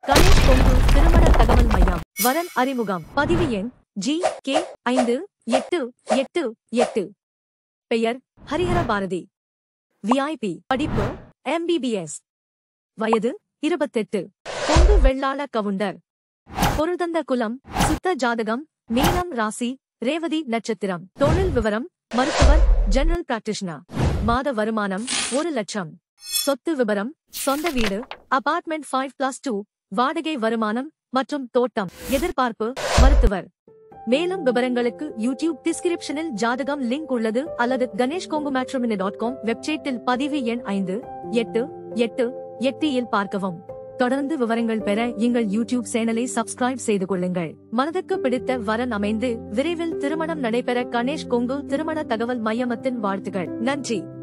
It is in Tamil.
கணேஷ் கொங்கு திருமண தகவல் மையம் வரன் அறிமுகம் பதிவு எண் ஜி கே ஐந்து எட்டு எட்டு எட்டு பெயர் ஹரிஹர பாரதி விஐபி படிப்பு எம்பிபிஎஸ் வயது இருபத்தெட்டு கொங்கு வெள்ளாள கவுண்டர் பொருள்தந்த குலம் சுத்த ஜாதகம் மீனம் ராசி ரேவதி நட்சத்திரம் தொழில் விவரம் மருத்துவர் ஜெனரல் பிராக்டிஷனர் மாத வருமானம் ஒரு லட்சம் சொத்து விவரம் சொந்த வீடு அபார்ட்மெண்ட் ஃபைவ் பிளஸ் டூ வாடகை வருமானம் மற்றும் தோட்டம் எதிர்பார்ப்பு மருத்துவர் மேலும் விவரங்களுக்கு யூடியூப் டிஸ்கிரிப்ஷனில் ஜாதகம் லிங்க் உள்ளது அல்லது Ganesh Kongu matrimony dot com வெப்சைட்டில் பதிவு எண் ஐந்து எட்டு எட்டு எட்டு இல் பார்க்கவும் தொடர்ந்து விவரங்கள் பெற எங்கள் யூடியூப் சேனலை சப்ஸ்கிரைப் செய்து கொள்ளுங்கள் மனதுக்கு பிடித்த வரன் அமைந்து விரைவில் திருமணம் நடைபெற கணேஷ் கொங்கு திருமண தகவல் மையமத்தின் வாழ்த்துகள் நன்றி